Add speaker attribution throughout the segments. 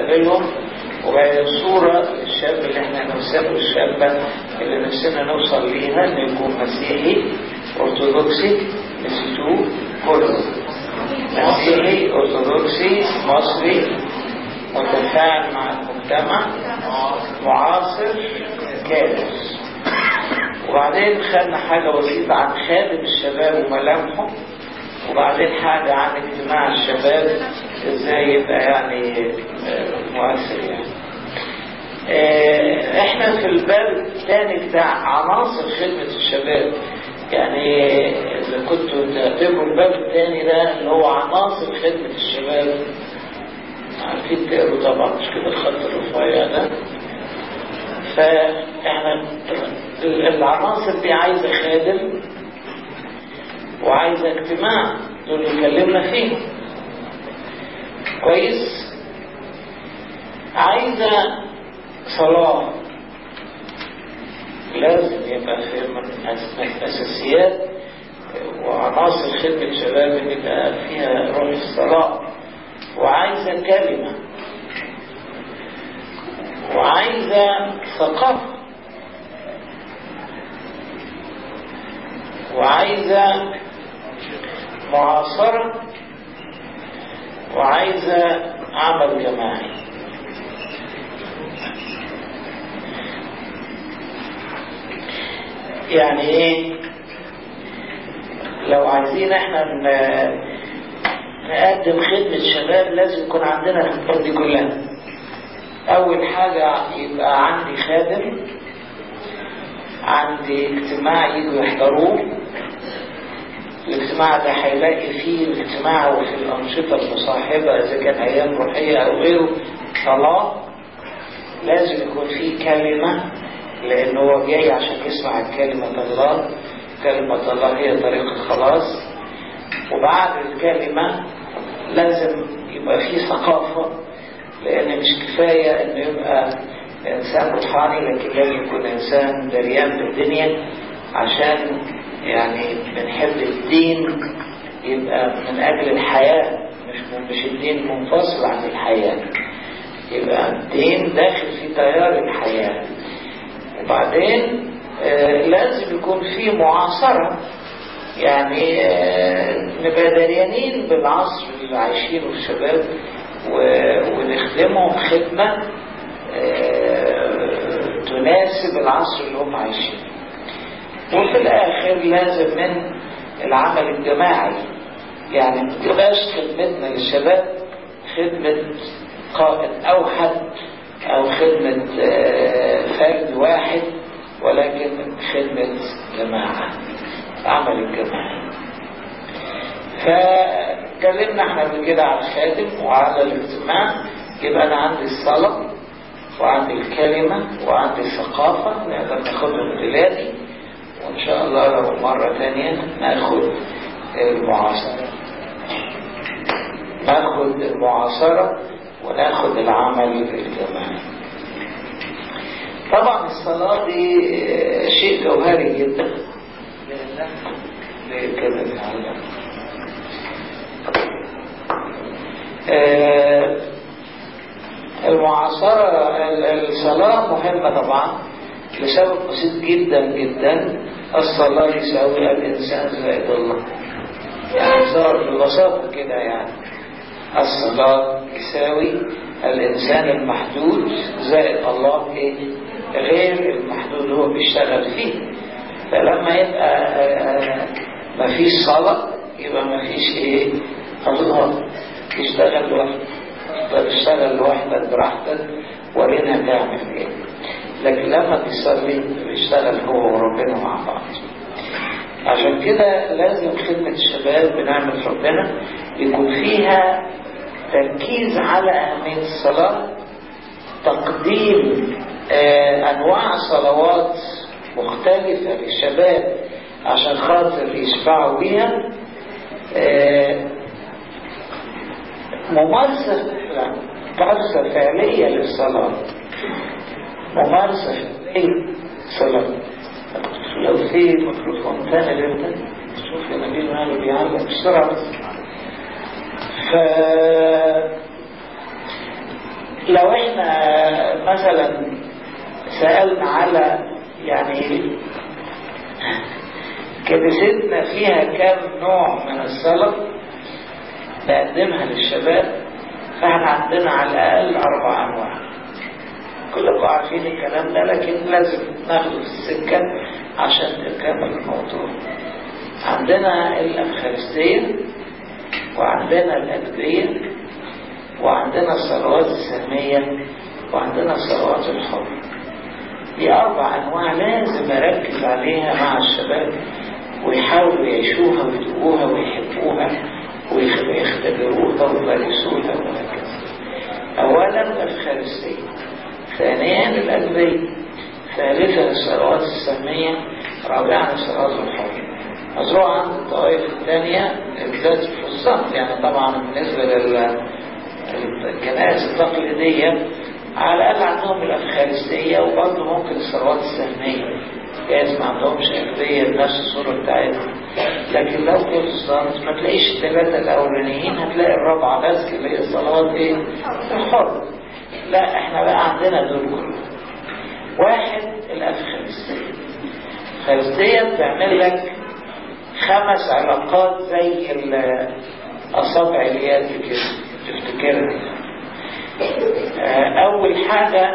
Speaker 1: نقابلهم وبعدين صورة الشاب اللي احنا نفسه الشابة اللي نفسنا نوصل ليها انه يكون مسيحي ارثوذكسي مسيحي كله مسيحي ارثوذكسي مصري متفاعل مع المجتمع معاصر كارث وبعدين خدنا حاجة بسيطة عن خادم الشباب وملامحه وبعدين حاجة عن اجتماع الشباب ازاي يبقى يعني مؤثر يعني احنا في الباب الثاني بتاع عناصر خدمة الشباب يعني اللي كنتوا تقروا الباب الثاني ده اللي هو عناصر خدمة الشباب عارفين تقروا طبعا مش كده الخط الرفيع ده فاحنا العناصر دي عايزة خادم وعايزة اجتماع دول اللي اتكلمنا فيه كويس عايزة صلاة لازم يبقى في من الأساسيات وعناصر خدمة الشباب اللي يبقى فيها روح الصلاة وعايزة كلمة وعايزة ثقافة وعايزة معاصرة وعايزة عمل جماعي يعني ايه لو عايزين احنا نقدم خدمة شباب لازم يكون عندنا الخطوات دي كلها اول حاجة يبقى عندي خادم عندي اجتماع يجوا يحضروه الاجتماع ده هيلاقي فيه الاجتماع وفي الأنشطة المصاحبة إذا كان أيام روحية أو غيره صلاة لازم يكون فيه كلمة لأن هو جاي عشان يسمع كلمة الله كلمة الله هي طريق الخلاص وبعد الكلمة لازم يبقى فيه ثقافة لأن مش كفاية إنه يبقى إنسان روحاني لكن لازم يكون إنسان دريان بالدنيا عشان يعني بنحب الدين يبقى من أجل الحياة مش مش الدين منفصل عن الحياة يبقى الدين داخل في تيار الحياة وبعدين آه لازم يكون في معاصرة يعني آه نبقى دريانين بالعصر اللي عايشينه الشباب ونخدمهم خدمة آه تناسب العصر اللي هم عايشينه وفي الآخر لازم من العمل الجماعي يعني ما تبقاش خدمتنا للشباب خدمة قائد أو حد أو خدمة فرد واحد ولكن خدمة جماعة عمل الجماعي فكلمنا احنا قبل كده على الخادم وعلى الاجتماع يبقى انا عندي الصلاة وعندي الكلمة وعندي الثقافة نقدر ناخدهم بلادي وإن شاء الله لو مرة تانية ناخد المعاصرة ناخد المعاصرة وناخد العمل الجماعي طبعا الصلاة دي شيء جوهري جدا كده نتعلم المعاصرة الصلاة مهمة طبعا لسبب بسيط جدا جدا الصلاة يساوي الإنسان زائد الله يعني صار ببساطة كده يعني الصلاة يساوي الإنسان المحدود زائد الله إيه غير المحدود هو بيشتغل فيه فلما يبقى مفيش صلاة يبقى مفيش إيه الله تشتغل لوحدك تشتغل لوحدك براحتك ورينا تعمل إيه لكن لما تصلي بيشتغل هو وربنا مع بعض عشان كده لازم خدمة الشباب بنعمة ربنا يكون فيها تركيز على أهمية الصلاة تقديم آه أنواع صلوات مختلفة للشباب عشان خاطر يشفعوا بيها آه ممارسة ممارسة فعلية للصلاة ممارسة فعلية صلاة لو في ميكروفون تاني لابد شوف يا نبيل ماله بيعلق بسرعة ف لو مثلا سألنا على يعني كنيستنا فيها كم نوع من السلط نقدمها للشباب فاحنا عندنا على الأقل أربع أنواع كلكم عارفين الكلام ده لكن لازم ناخده في السكة عشان نكمل الموضوع عندنا الأفخارستية وعندنا الأدبية وعندنا الصلوات السلمية وعندنا الصلوات الحرة دي أربع أنواع لازم أركز عليها مع الشباب ويحاولوا يعيشوها ويدوقوها ويحبوها ويختبروها ويمارسوها وهكذا أولا الأفخارستية ثانيا الأدبية ثالثا الصلوات السلمية رابعا الصلوات الحرة مزروع عند الطوائف الثانية بالذات في الصمت يعني طبعا بالنسبة للكنائس التقليدية على الأقل عندهم الأفخارستية وبرضه ممكن الصلوات السلمية جايز ما عندهمش أغذية بنفس الصورة بتاعتهم لكن لو كيف الصمت ما تلاقيش الثلاثة الأولانيين هتلاقي الرابعة بس اللي هي الصلوات إيه؟ الحر لا احنا بقى عندنا دول كلهم واحد الأفخارستية الأفخارستية بتعمل لك خمس علاقات زي أصابع اليد كده تفتكرها أول حاجة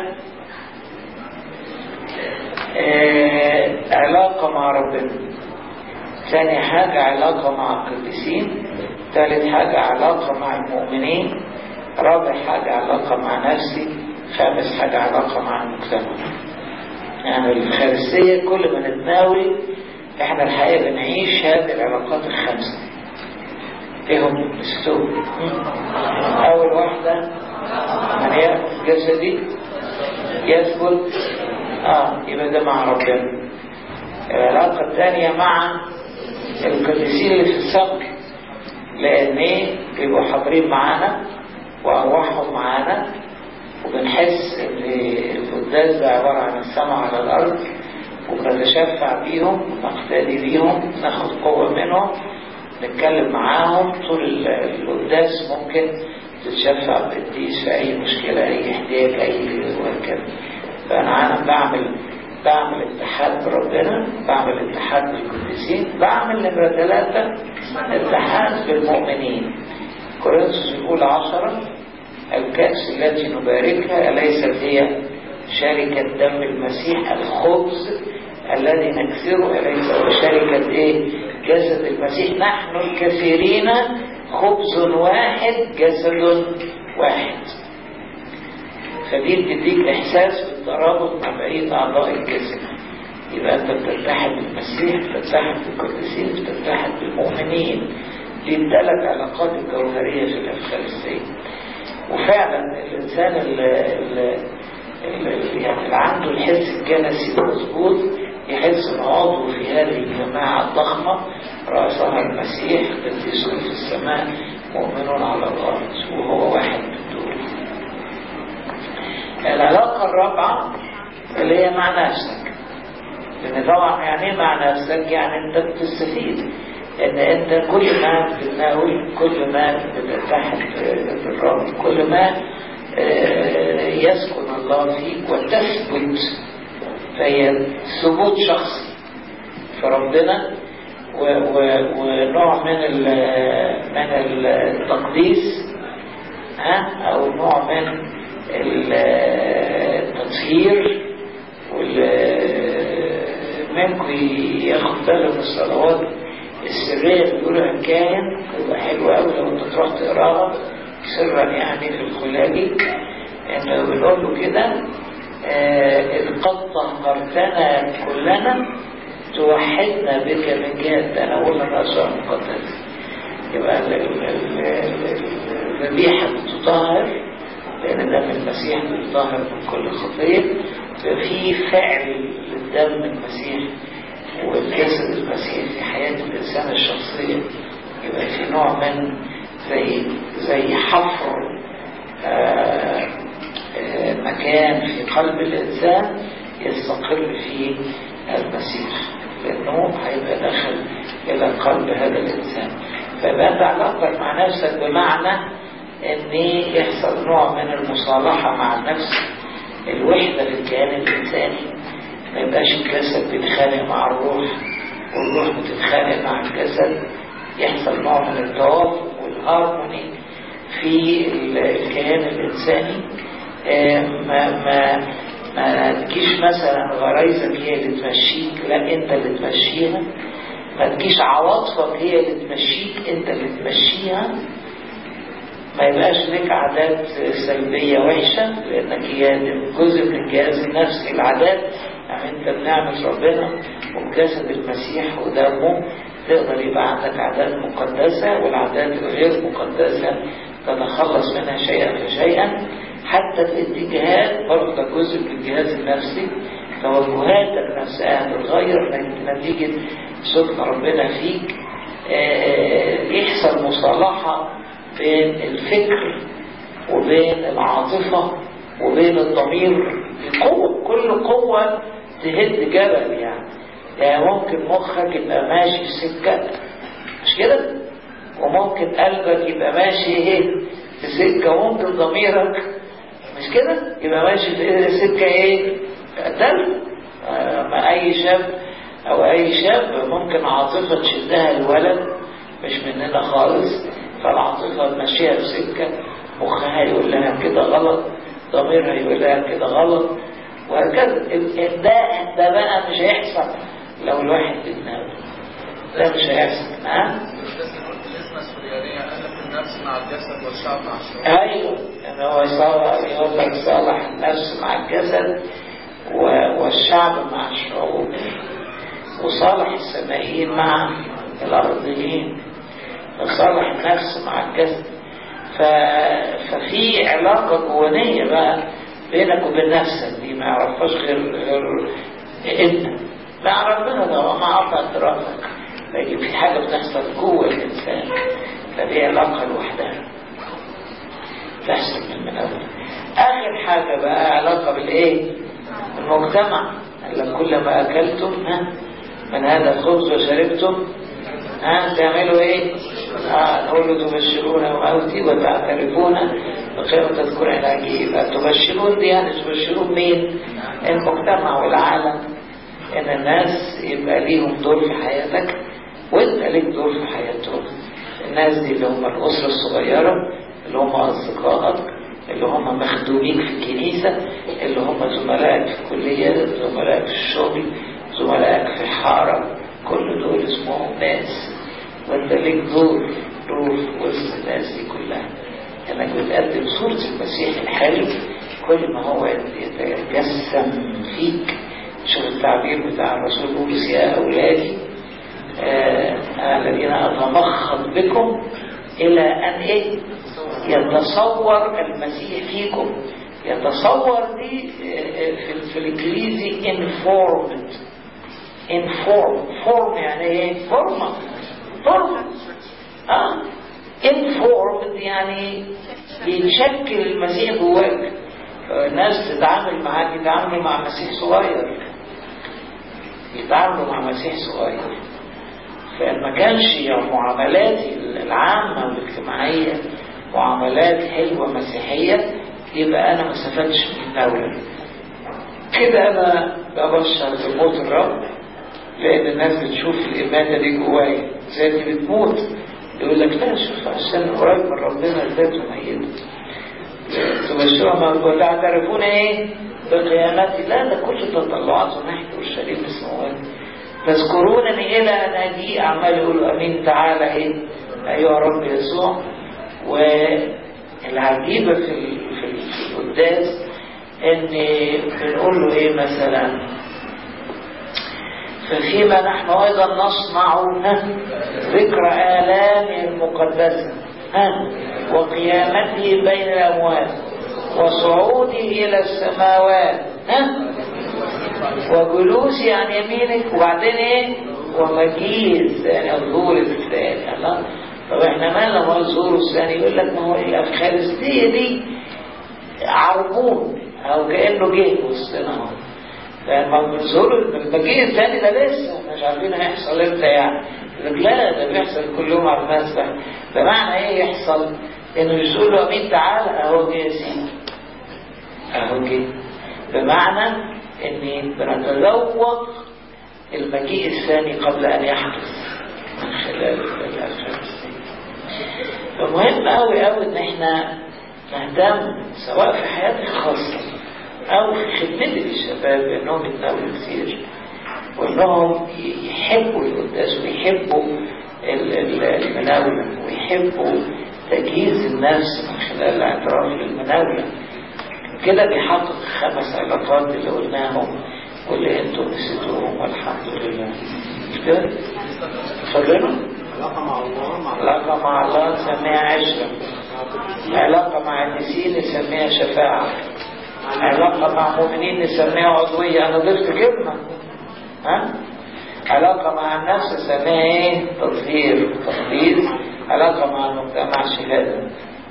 Speaker 1: علاقة مع ربنا ثاني حاجة علاقة مع القديسين ثالث حاجة علاقة مع المؤمنين رابع حاجة علاقة مع نفسي خامس حاجة علاقة مع المجتمع يعني الخارسية كل ما نتناول احنا الحقيقة بنعيش هذه العلاقات الخمسة ايه هم الستون اول واحدة من يأخذ جسدي يثبت اه يبقى ده مع ربنا العلاقة الثانية مع القديسين اللي في السبق لان ايه بيبقوا حاضرين معانا وارواحهم معانا وبنحس ان القداس ده عبارة عن السماء على الارض وبنتشفع بيهم نقتدي بيهم ناخد قوة منهم نتكلم معاهم طول القداس ممكن تتشفع بقديس في أي مشكلة أي احتياج أي وهكذا فأنا أنا بعمل بعمل اتحاد بربنا بعمل اتحاد بالقديسين بعمل نمرة ثلاثة اتحاد بالمؤمنين كورنثوس الأولى عشرة الكأس التي نباركها أليست هي شركة دم المسيح الخبز الذي نكسره أليس هو شركة إيه؟ جسد المسيح نحن الكثيرين خبز واحد جسد واحد فدي بتديك إحساس بالترابط مع بقية أعضاء الجسد يبقى أنت بتتحد بالمسيح بتتحد بالقديسين بتتحد بالمؤمنين دي الثلاث علاقات الجوهرية في الأفخارستية وفعلا الإنسان اللي, اللي يعني اللي عنده الحس الجنسي مظبوط يحس انه عضو في هذه الجماعة الضخمة رأسها المسيح قديسون في السماء مؤمنون على الأرض وهو واحد من دول العلاقة الرابعة اللي هي مع نفسك لأن طبعا يعني ايه مع نفسك يعني انت بتستفيد ان انت كل ما بتناول كل ما بتتحد بالرب كل ما يسكن الله فيك وتثبت فهي ثبوت شخصي في ربنا ونوع من من التقديس ها او نوع من التطهير منكم ياخد باله من الصلوات السرية اللي بيقولها الكاهن تبقى حلوة قوي لو انت تروح تقراها سرا يعني في الخلاجي انه بنقول له كده إذ قد طهرتنا كلنا توحدنا بك من جهة تناول الرسول المقدس يبقى الذبيحة بتطهر لأن دم المسيح بيطهر من كل خطية ففي فعل للدم المسيح والجسد المسيح في حياة الإنسان الشخصية يبقى في نوع من زي زي حفر آآ آآ مكان في قلب الإنسان يستقر فيه المسيح لأنه هيبقى داخل إلى قلب هذا الإنسان فبقى علاقتك مع نفسك بمعنى ان يحصل نوع من المصالحة مع النفس الوحدة في الكيان الإنساني ما يبقاش الجسد بيتخانق مع الروح والروح بتتخانق مع الجسد يحصل نوع من التوافق والهارموني في الكيان الإنساني ما ما ما تجيش مثلا غرايزك هي اللي تمشيك لا انت اللي تمشيها ما تجيش عواطفك هي اللي تمشيك انت اللي تمشيها ما يبقاش لك عادات سلبية وحشة لأنك هي جزء من الجهاز النفسي العادات يعني أنت بنعمة ربنا وبجسد المسيح ودمه تقدر يبقى عندك عادات مقدسة والعادات الغير مقدسة تتخلص منها شيئا فشيئا حتى الاتجاهات برضه ده جزء من الجهاز النفسي توجهاتك نفسها تتغير نتيجة سكن ربنا فيك يحصل مصالحة بين الفكر وبين العاطفة وبين الضمير القوة كل قوة تهد جبل يعني يعني ممكن مخك يبقى ماشي في سكة مش كده وممكن قلبك يبقى ماشي ايه في سكة وممكن ضميرك مش كده يبقى ماشي في سكة ايه دل ما اي شاب او اي شاب ممكن عاطفة تشدها الولد مش مننا خالص فالعاطفة تمشيها في سكة مخها يقول لها كده غلط ضميرها يقول لها كده غلط وهكذا ده ده بقى مش هيحصل لو الواحد بدماغه ده مش هيحصل ها
Speaker 2: النفس مع الجسد والشعب مع الشعوب
Speaker 1: ايوه ان هو يصالح يقول لك صالح النفس مع الجسد والشعب مع الشعوب وصالح السمائيين مع الارضيين وصالح النفس مع الجسد ف... ففي علاقة جوانية بقى بينك وبين نفسك دي ما يعرفهاش غير غير انت لا ربنا ده ما عرف اعترافك لكن في حاجة بتحصل جوه الإنسان فدي علاقة لوحدها تحصل من من أول آخر حاجة بقى علاقة بالإيه؟ المجتمع قال كلما أكلتم ها من هذا الخبز وشربتم ها تعملوا إيه؟ آه نقول تبشرون موتي وتعترفون بخير تذكرون العجيب تبشرون دي يعني تبشرون مين؟ المجتمع والعالم ان الناس يبقى ليهم دور في حياتك وانت ليك دور في حياتهم الناس دي اللي هم الأسرة الصغيرة اللي هم أصدقائك اللي هم مخدومين في الكنيسة اللي هم زملائك في الكلية زملائك في الشغل زملائك في الحارة كل دول اسمهم ناس وانت ليك دور دور في وسط الناس دي كلها انك بتقدم صورة المسيح الحلو كل ما هو يتجسم فيك شوف التعبير بتاع الرسول بولس يا أولادي آه الذين أتمخض بكم إلى أن إيه يتصور المسيح فيكم يتصور دي في, في الإنجليزي informed inform form يعني إيه فورمة فورمة آه informed يعني يتشكل المسيح جواك الناس تتعامل معاك يتعاملوا مع مسيح صغير يتعاملوا مع مسيح صغير فما كانش معاملاتي العامة والاجتماعية معاملات حلوة مسيحية يبقى أنا ما استفدتش من الدولة كده أنا ببشر بموت الرب لأن الناس بتشوف الإماتة دي جوايا زي اللي بتموت يقول لك لا شوف عشان قريب من ربنا ازاي تميزه تبشرهم وتعترفون ايه بقيامتي لا ده كل تطلعات ناحية اورشليم اسمه تذكرونني الى ان اجي اعمال يقولوا امين تعالى ايه ايها رب يسوع والعجيبة في في القداس ان بنقول له ايه مثلا ففيما نحن ايضا نصنع ذكر الامه المقدسه ها وقيامته بين الأموات وصعوده إلى السماوات ها وجلوسي عن يمينك وبعدين ايه ومجيز يعني الظهور الثاني الله طب احنا مالنا ما الظهور الثاني يقول لك ما هو الافخارستيه دي عربون او كانه جه وسطنا اهو فلما الظهور المجيء الثاني ده لسه مش عارفين هيحصل امتى يعني يقول لا ده بيحصل كل يوم على المسبح بمعنى ايه يحصل انه يقول له امين تعالى اهو جه يا سيدي اهو جه بمعنى ان بنتذوق المجيء الثاني قبل ان يحدث من خلال الخمس فمهم قوي قوي ان احنا نهتم سواء في حياتي الخاصة او في خدمتي للشباب انهم يتناولوا كتير وانهم يحبوا القداس ويحبوا المناولة ويحبوا تجهيز النفس من خلال الاعتراف بالمناولة كده بيحقق خمس علاقات اللي قلناهم واللي انتم نسيتوهم والحمد لله مش كده؟ اتفضلوا
Speaker 2: علاقة مع الله مع
Speaker 1: علاقة مع الله نسميها عشرة علاقة مع النسيين نسميها شفاعة علاقة مع مؤمنين نسميها عضوية أنا ضفت كلمة ها؟ علاقة مع النفس نسميها ايه؟ تطهير تقديس علاقة مع المجتمع شهادة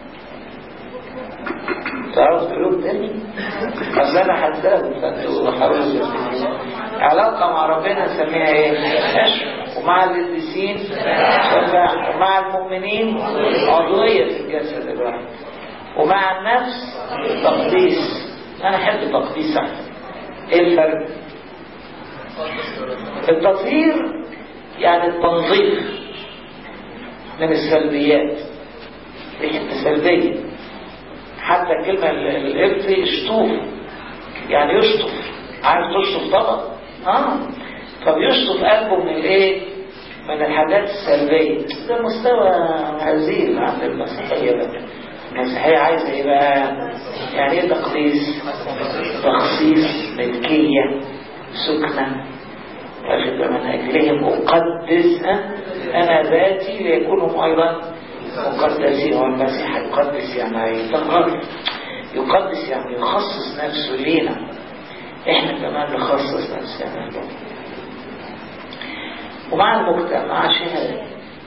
Speaker 1: تعرف تقولوا تاني؟ أصل أنا هتساوي فأنتوا حاولوا علاقة مع ربنا نسميها ايه؟ عشرة ومع القديسين شفاعة ومع المؤمنين عضوية في الجسد الواحد ومع النفس تقديس أنا أحب تقديس أحسن إيه الفرق؟ التطهير يعني التنظيف من السلبيات دي حته سلبيه حتى الكلمه الابتي اشطوف يعني يشطف عارف تشطف طبق اه فبيشطف قلبه من الايه من الحاجات السلبيه ده مستوى هزيل عند المسيحيه بقى المسيحيه عايزه ايه بقى يعني ايه تقديس تخصيص ملكيه سكنة واخد من أجلهم أقدس أنا ذاتي ليكونهم أيضا مقدسين والمسيح يقدس يعني يطهر يقدس يعني يخصص نفسه لينا احنا كمان نخصص نفسنا له ومع المجتمع شهادة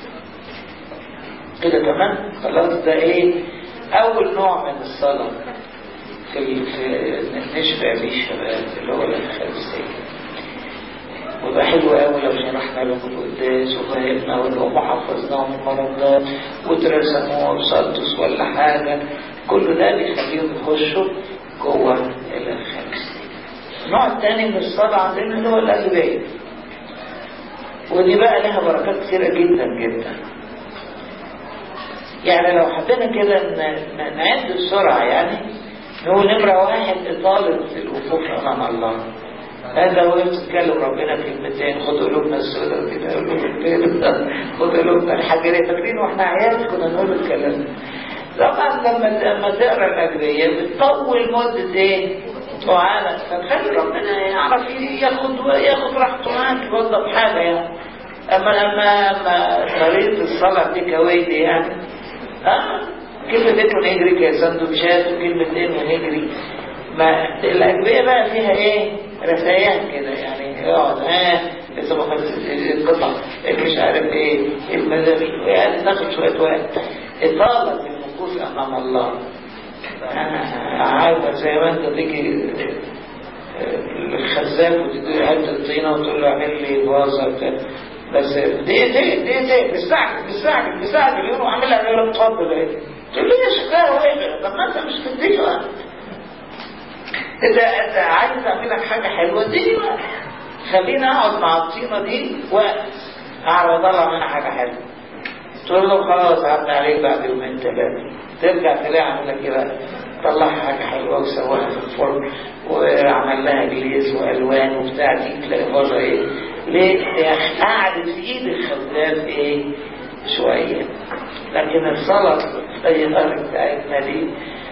Speaker 1: كده تمام خلاص ده ايه اول نوع من الصلاه في في نشبع بيه الشباب اللي هو الخمسية ويبقى حلو قوي لو شرحنا لهم القداس وفهمنا ولو حفظناهم المرضات واترسموا وسطس ولا حاجة كل ده بيخليهم يخشوا جوه الخمسية النوع الثاني من الصلاة عندنا اللي هو الأدبية ودي بقى لها بركات كثيرة جدا جدا يعني لو حبينا كده نعد بسرعة يعني هو نمرة واحد طالب في الوقوف أمام الله هذا هو تتكلم ربنا كلمتين خد قلوبنا السوداء كده قلوب خد قلوبنا الحجرية فاكرين واحنا عيال كنا نقول الكلام طبعا لما لما تقرا الأجرية بتطول مدة ايه؟ معانا فتخلي ربنا يعرف ياخد ياخد راحته معاك يوظف حاجة يعني أما أما أما طريقة الصلاة دي كويدي يعني آه كلمتين ونجري كسندوتشات وكلمتين ونجري ما الأجبية بقى فيها ايه رثيان كده يعني يقعد اه لسه ما القطع مش عارف ايه المزامير يعني تاخد شوية وقت إطالة في الوقوف أمام الله عارفة زي ما انت تيجي الخزاف وتدي حتة طينة وتقول له اعمل لي فازة بتاع بس دقيقتين دقيقتين مستعجل مستعجل مستعجل يقولوا اعمل لها يقول لك اتفضل ايه تقول لي يا شكاها واقف طب ما انت مش تديني وقت انت انت عايز اعمل لك حاجه حلوه اديني وقت خليني اقعد مع الطينه دي وقت اعرف اطلع منها حاجه حلوه تقول له خلاص عدى عليك بعد يومين ثلاثه ترجع تلاقي عامل لك ايه بقى طلعها حاجه حلوه وسواها في الفرن وعمل لها جليز والوان وبتاع دي تلاقي بره ايه ليه؟ هي قعدت في ايد الخباز ايه؟ شويه لكن الصلاه زي الارض بتاعتنا دي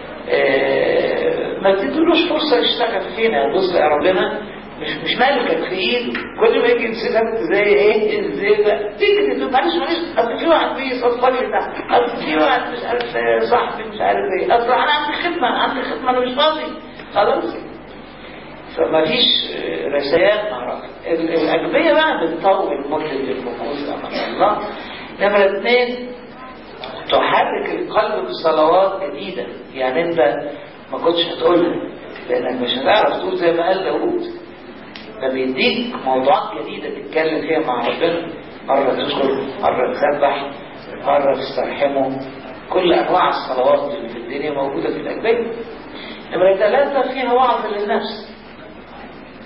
Speaker 1: آه ما تدولوش فرصه يشتغل فينا بص يا ربنا مش مش مالكك في ايده كل ما يجي يمسكك زي ايه الزيبه تيجي تقول معلش معلش اصل في واحد بيصفر لي تحت اصل في واحد مش عارف صاحبي مش عارف ايه اصل انا عندي خدمه عندي خدمه انا مش فاضي خلاص فما فيش رسائل معرفة الأجبية بقى بتطول مدة الركوز أمام الله نمرة اثنين تحرك القلب بصلوات جديدة يعني انت ما كنتش هتقولها لانك مش هتعرف تقول زي ما قال داوود ده بيديك موضوعات جديدة تتكلم فيها مع ربنا مرة تدخل مرة تسبح مرة تسترحمه كل أنواع الصلوات اللي في الدنيا موجودة في الأجبية نمرة ثلاثة فيها وعظ للنفس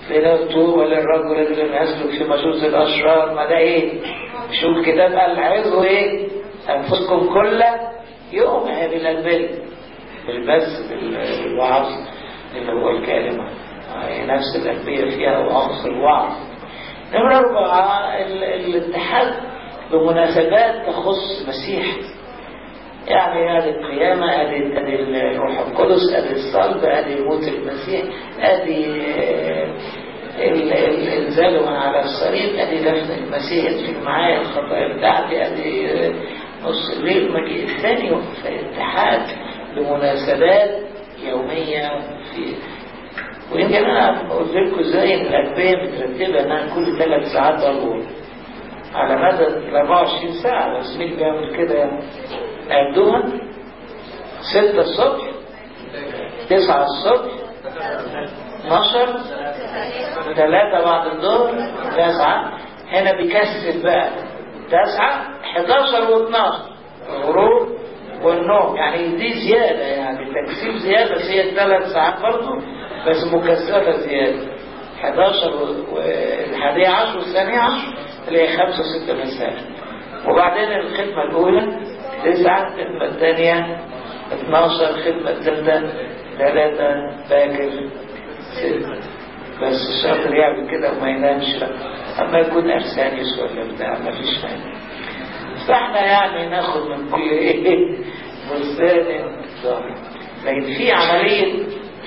Speaker 1: لنطوب للرجل الذي يسلك في مجوز الأشرار ما ده إيه شوف الكتاب قال عظوا إيه أنفسكم كل يوم هي بالأنبياء مش بس بالوعظ اللي هو الكلمة هي نفس الأنبياء فيها وأخص الوعظ نمرة أربعة ال- الاتحاد بمناسبات تخص المسيح يعني ادي القيامة ادي ادي الروح القدس ادي الصلب ادي موت المسيح ادي آه، ال- ال- انزاله من على الصليب ادي دفن المسيح ادفن معايا الخطايا بتاعتي ادي آه، نص الليل مجيء الثاني فاتحاد بمناسبات يومية في ويمكن انا قلت لكم ازاي ان الادويه مترتبه انها كل ثلاث ساعات ضروري على مدى ال 24 ساعه بس مين بيعمل كده يعني عندها 6 الصبح 9 الصبح 12 3 بعد الظهر 9 هنا بيكسب بقى 9 11 و12 الغروب والنوم يعني دي زيادة يعني تكسيب زيادة بس هي ثلاث ساعات برضه بس مكثفة زيادة 11 والحادية عشر والثانية عشر اللي هي خمسة وستة مساء وبعدين الخدمة الأولى تسعة الخدمة الثانية 12 الخدمة الثالثة ثلاثة باكر ستة بس الشاطر يعمل كده وما ينامش لا أما يكون أرسانيوس ولا بتاع ما فيش مانع فاحنا يعني ناخد من كل ايه بستان ظاهر لكن في عملية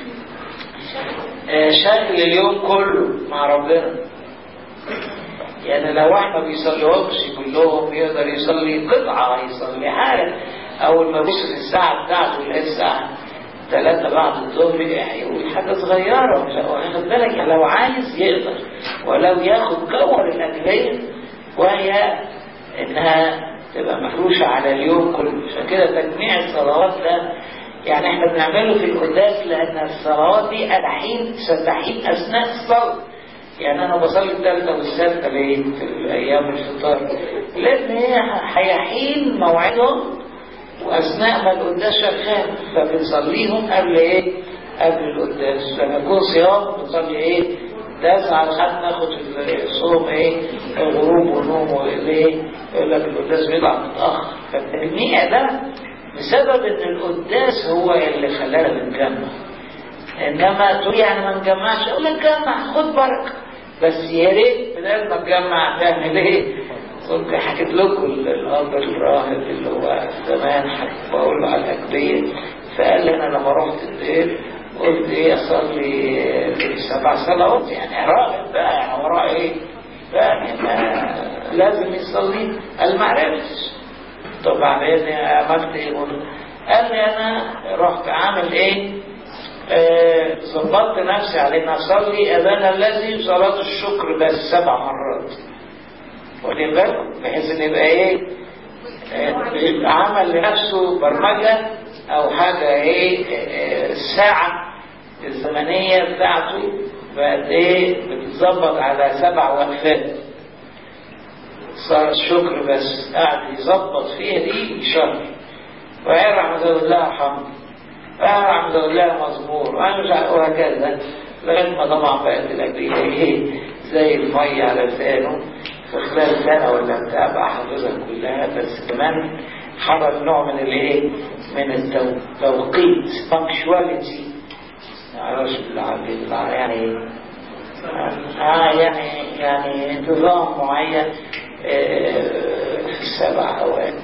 Speaker 1: آه، شغل اليوم كله مع ربنا يعني لو واحد ما بيصليهمش كلهم يقدر يصلي قطعة يصلي حاجة أول ما يبص في الساعة بتاعته يلاقي الساعة ثلاثة بعد الظهر يقول حاجة صغيرة مش واخد بالك لو عايز يقدر ولو ياخد جوهر الأجلية وهي إنها تبقى مفروشة على اليوم كله عشان كده تجميع الصلوات ده يعني احنا بنعمله في القداس لأن الصلوات دي ألحين ستحين أثناء الصلاة يعني أنا بصلي الثالثة والسادسة ليه في الأيام الفطار لأن هي هيحين موعدهم وأثناء ما القداس شغال فبنصليهم قبل إيه؟ قبل القداس لما يكون صيام بنصلي إيه؟ تسعة لحد ناخد الصوم إيه؟ الغروب والنوم والإيه؟ يقول لك القداس بيطلع متأخر فالتجميع ده بسبب إن القداس هو اللي خلانا بنجمع إنما تقول يعني ما نجمعش أقول لك جمع خد بركة بس يا ريت بدل ما تجمع تعمل إيه؟ كنت حكيت لكم الأب الراهب اللي هو زمان حكيت بقول له على الأكبية فقال لي أنا لما رحت الدير قلت إيه أصلي سبع صلوات يعني راغب بقى يعني وراه إيه؟ يعني ما لازم يصلي قال ما عرفتش طب بعدين عملت إيه؟ قال لي أنا رحت عامل إيه؟ آه، ظبطت نفسي على ان اصلي اذان الذي صلاه الشكر بس سبع مرات واخدين بالكم بحيث ان يبقى ايه آه، يبقى عمل لنفسه برمجه او حاجه ايه آه، الساعه الزمنيه بتاعته بقت ايه بتتظبط على سبع وقفات صار الشكر بس قاعد يظبط فيها دي شهر ويرحم زود الله حمد ويرحم زود الله مزمور وأنا مش عارف وهكذا لغايه ما طبعا بقت الاجريه ايه زي الميه على لسانه في خلال سنة ولا بتاع بقى حافظها كلها بس كمان حضر نوع من الايه من التوقيت punctuality معرفش بالعربي بالعربي يعني ايه اه يعني يعني انتظام معين آه، في السبع اوقات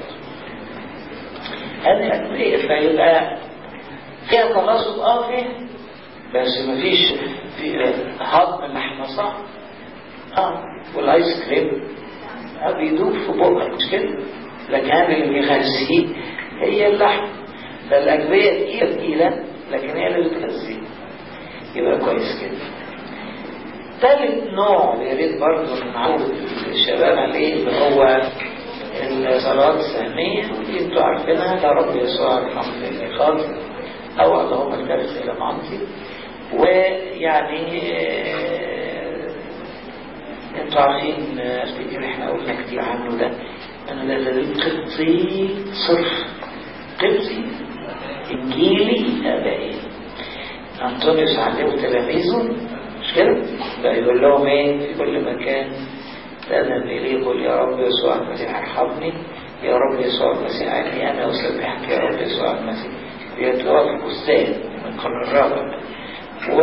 Speaker 1: هذه أدوية فيبقى فيها تناسق اه فيها بس مفيش في هضم اللحمة صح اه والايس كريم اه بيدوب في بقك مش كده لكن هذا اللي بيغذيه هي اللحم فالأجبية تقيلة تقيلة لكن هي اللي بتغذيه يبقى كويس كده ثالث نوع يا ريت برضه نعود الشباب عليه اللي هو الصلوات السهمية دي انتوا عارفينها يا رب يسوع الحمد لله خالص أو اللهم الكرس إلى مامتي ويعني آه، انتوا عارفين آه، افتكر احنا قلنا كتير عنه ده انا ده ده قبطي صرف قبطي انجيلي ابائي انطونيوس علمه تلاميذه مش كده بقى يقول لهم ايه في كل مكان تذهب إليه قل يا رب يسوع المسيح ارحمني يا رب يسوع المسيح عني أنا أسبحك يا رب يسوع المسيح يتلوها في البستان من قرن الرابع و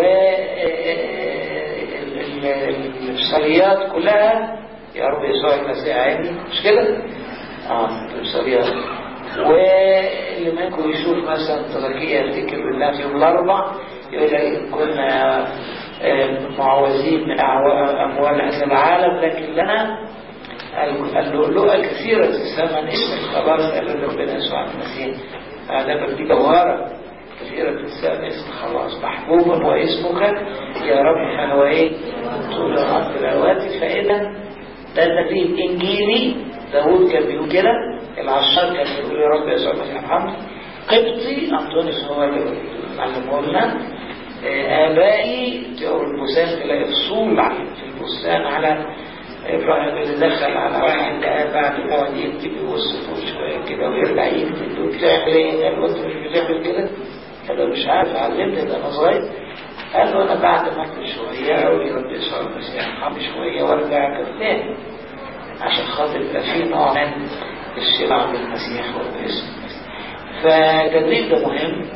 Speaker 1: الإبصاريات كلها يا رب يسوع المسيح عني مش كده؟ اه الإبصاريات واللي منكم يشوف مثلا تركيا يفتكر بالله في يوم الأربع يقول لك كنا معوزين من أموال هذا العالم لكن لنا اللؤلؤة كثيرة الثمن اسم الخلاص قال ربنا يسوع المسيح هذا دي جوهرة كثيرة الثمن اسم الخلاص محبوب واسمك يا رب فهو ايه طول الأرض الأوقات فإذا ده النبي الإنجيلي داود كان بيقول كده العشار كان بيقول يا رب يسوع المسيح الحمد قبطي أنطونيوس هو اللي علمه لنا آبائي جو البستان تلاقي فصول في البستان على إبراهيم اللي دخل على واحد لقى بعد يقعد يكتب يوصفه شوية كده ويرجع يكتب وبتعمل إيه؟ قال له أنت مش بتعمل كده؟ قال له مش عارف علمت ده أنا صغير قال له أنا بعد ما أكل شوية أقول يا رب يسوع المسيح ارحمني شوية وأرجع أكل تاني عشان خاطر يبقى في نوع من الشبع بالمسيح وباسم المسيح فالتدريب ده مهم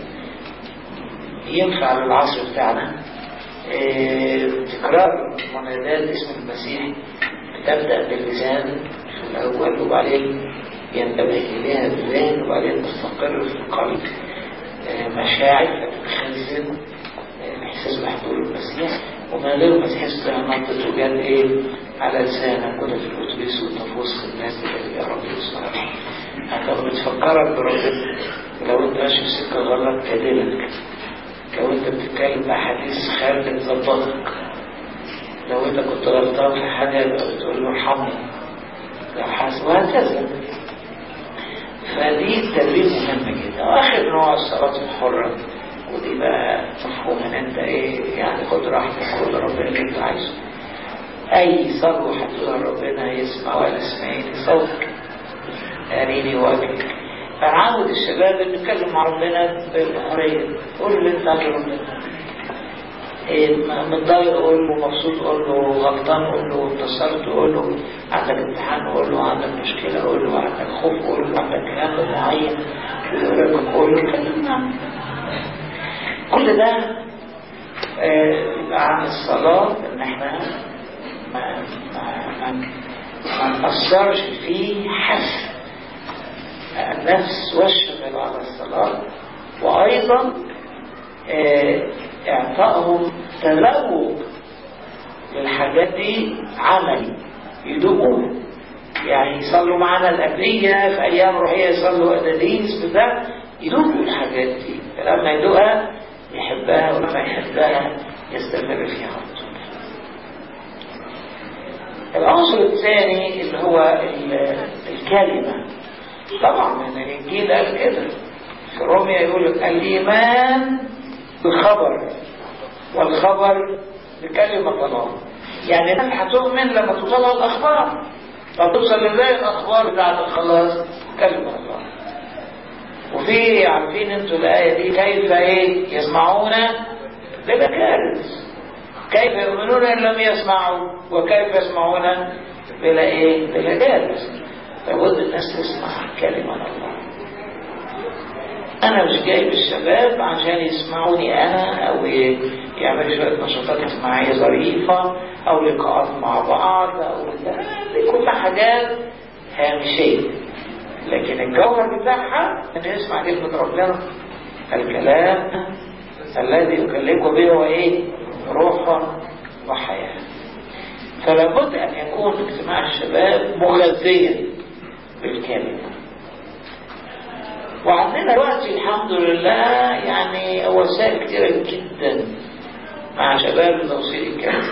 Speaker 1: ينفع للعصر بتاعنا اه تكرار منادات اسم المسيح بتبدأ باللسان في الأول وبعدين ينتبه إليها بالذهن وبعدين تستقر في القلب اه مشاعر فتتخزن إحساس بحضور المسيح وما غير المسيح استهنطت وجات إيه على لسانك ولا في الأتوبيس والنفوس الناس يا رب يصنع هتبقى بتفكرك بربنا لو انت ماشي في سكة غلط تعدلك لو انت بتتكلم بأحاديث خارج تظبطك لو انت كنت غلطان في حاجة بتقول له ارحمني لو حاسس وهكذا فدي التدريب مهم جدا واخر نوع الصلاة الحرة ودي بقى مفهوم ان انت ايه يعني خد راحتك كل ربنا اللي انت عايزه اي صلوة هتقولها ربنا يسمع ولا اسمعيني صوتك اريني وجهك فعاود الشباب اللي يتكلم مع ربنا بالحرية قول اللي انت عايزه ربنا إيه متضايق قول له مبسوط قول له غلطان قول له اتصلت قول له عندك امتحان قول له عندك مشكلة قول له عندك خوف قول له عندك كلام معين قول له كلمنا كل ده يبقى عن الصلاة ان احنا ما ما ما, ما نأثرش في حث النفس والشغل على الصلاة وأيضا اعطائهم تذوق للحاجات دي عملي يدوقوها يعني يصلوا معنا الأبرية في أيام روحية يصلوا أداديس بتاع يدوقوا الحاجات دي فلما يدوقها يحبها ولما يحبها يستمر فيها على طول العنصر الثاني اللي هو الكلمة طبعا من الإنجيل قال كده في روميا يقول الإيمان بالخبر والخبر بكلمة الله يعني الناس هتؤمن لما توصلها الأخبار طب توصل ازاي الأخبار بتاعت الخلاص كلمة الله وفي عارفين انتوا الآية دي كيف ايه يسمعون بلا كارث كيف يؤمنون إن لم يسمعوا وكيف يسمعون بلا ايه بلا كارث لابد الناس تسمع كلمة الله انا مش جايب الشباب عشان يسمعوني انا او يعملوا شوية نشاطات اجتماعية ظريفة او لقاءات مع بعض او دي كل حاجات هامشية لكن الجوهر بتاعها ان يسمع كلمة ربنا الكلام الذي يكلمكم به هو ايه روحا وحياة فلا بد ان يكون اجتماع الشباب مغذيا بالكلمة وعندنا دلوقتي الحمد لله يعني وسائل كتيرة جدا مع شباب توصيل الكلمة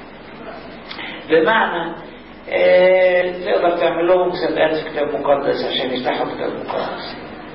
Speaker 1: بمعنى اه تقدر تعمل لهم مسابقات في كتاب مقدس عشان يفتحوا كتاب مقدس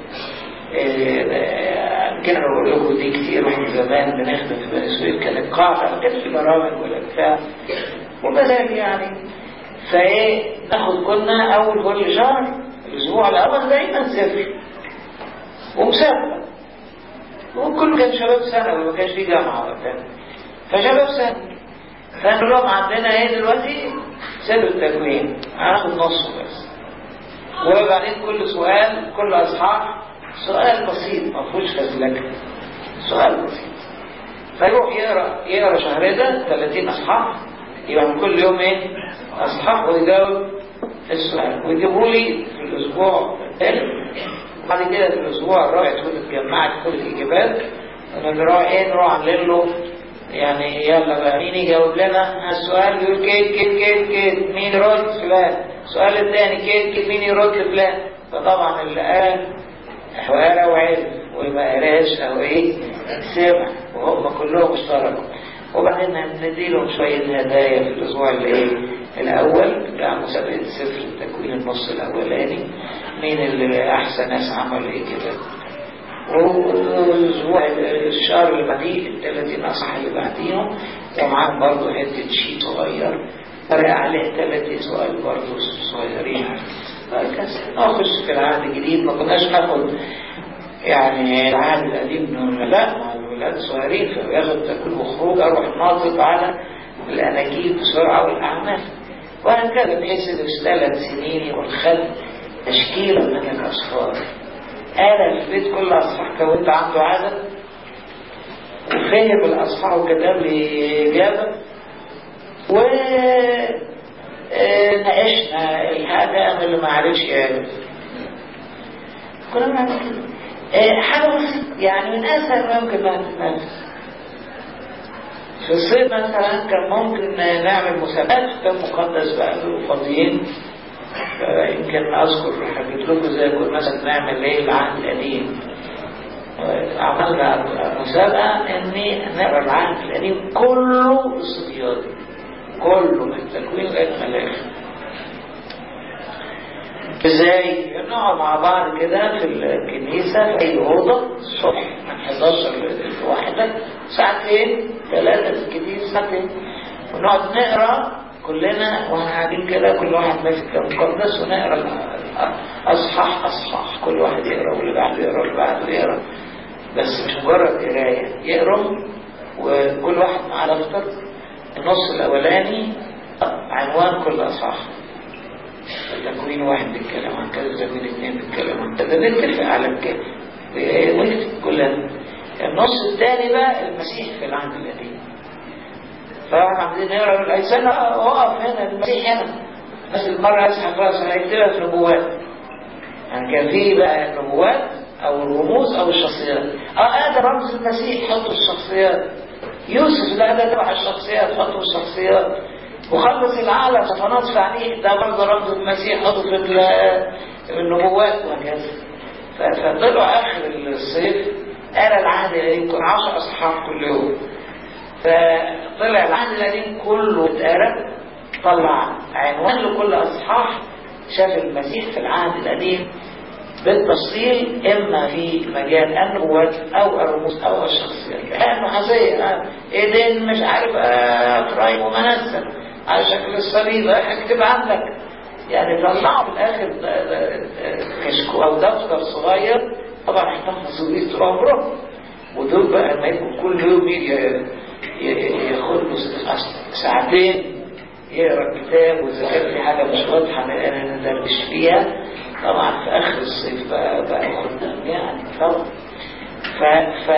Speaker 1: يمكن انا بقول لكم دي كتير واحنا زمان بنخدم في بني سويف كانت قاعدة ما كانش في برامج ولا بتاع وبدأ يعني فايه ناخد كنا اول كل شهر الاسبوع الاول دايما صفر ومسابقة وكل كان شباب ثانوي ما كانش في جامعة وقتها فشباب ثانوي فنقول لهم عندنا ايه دلوقتي سر التكوين هناخد نصه بس وبعدين كل سؤال كل اصحاح سؤال بسيط ما فيهوش فزلكه سؤال بسيط فيروح يقرا يقرا شهر ده 30 اصحاح يبقى من كل يوم ايه اصحاح ويجاوب السؤال ويجيبوا لي في الاسبوع الثالث وبعد كده في الاسبوع الرابع تكون اتجمعت كل الاجابات ونروح ايه نروح عاملين له يعني يلا بقى مين يجاوب لنا السؤال بيقول كيف كيف كيف كيف مين يرد فلان السؤال الثاني كيف كيف مين يرد فلان فطبعا اللي قال قرا وعرف وما قراش او ايه سمع وهم كلهم اشتركوا وبعدين هنديلهم شوية هدايا في الأسبوع اللي إيه الأول بتاع مسابقة سفر التكوين النص الأولاني مين اللي أحسن ناس عملوا إيه كده والأسبوع الشهر اللي بعديه الثلاثين أصح اللي بعديهم ومعاهم برضه حتة شيء صغير فرق عليه 30 سؤال برضه صغيرين هكذا نخش في العهد الجديد ما كناش ناخد يعني العهد القديم نقول لا ما الولاد صغيرين فبياخد تاكل وخروج اروح ناطط على الاناجيل بسرعه والاعمال وهكذا بحيث ان في ثلاث سنين والخد تشكيله من الاصفار انا في البيت كل اصحاح كونت عنده عدد وفهم الاصحاح وكتب لي اجابه و ناقشنا الحاجة اللي ما عرفش يعرف كنا بنعمل كده حاجة بسيطة يعني من أسهل ما يمكن ما تتنفس في الصيف مثلا كان ممكن نعمل مسابقات في كتاب مقدس بقى فاضيين يمكن أذكر حكيت لكم زي كنا مثلا نعمل ايه العهد القديم عملنا مسابقة إني نقرا العهد القديم كله الصبياني كله من التكوين لغايه ما الاخر ازاي نقعد مع بعض كده في الكنيسة في أي أوضة الصبح من 11 لواحدة ساعتين ثلاثة في الكنيسة ساعتين ونقعد نقرا كلنا واحنا قاعدين كده كل واحد ماسك مقدس ونقرا اصحاح اصحاح كل واحد يقرا واللي بعده يقرا واللي بعده يقرا بس مش مجرد قرايه يقروا وكل واحد معاه دفتر النص الأولاني عنوان كل أصحاح التكوين واحد بيتكلم عن كذا التكوين اثنين بيتكلم عن كذا نتفق على كده ونكتب كلنا النص الثاني بقى المسيح في العهد القديم فاحنا عايزين نقرا الأيسان وقف هنا المسيح هنا بس المرة يسحب راسها هيكتبها في نبوات يعني كان في بقى النبوات أو الرموز أو الشخصيات اه ده رمز المسيح حطوا الشخصيات يوسف لا ده تبع الشخصيات حطوا الشخصيات وخلص العالم صفنات في عينيه ده برضه رمز المسيح حطوا في النبوات وهكذا فطلعوا اخر الصيف قال العهد القديم يكون 10 اصحاح كل يوم فطلع العهد القديم كله اتقرا طلع عنوان لكل اصحاح شاف المسيح في العهد القديم بالتفصيل إما في مجال النبوات أو الرموز أو الشخصيات كأنه حزية إيدين مش عارف أفرايم ومنسل على شكل الصليب هكتب عندك يعني طلعوا في الآخر كشكو أو دفتر صغير طبعا احتفظوا بيه طول عمرهم ودول بقى لما يكون كل يوم يجي ياخد له ساعتين يقرا الكتاب واذا كان في حاجه مش واضحه ندردش فيها طبعا في اخر الصيف بقى بقى خدام يعني طبعا ف ف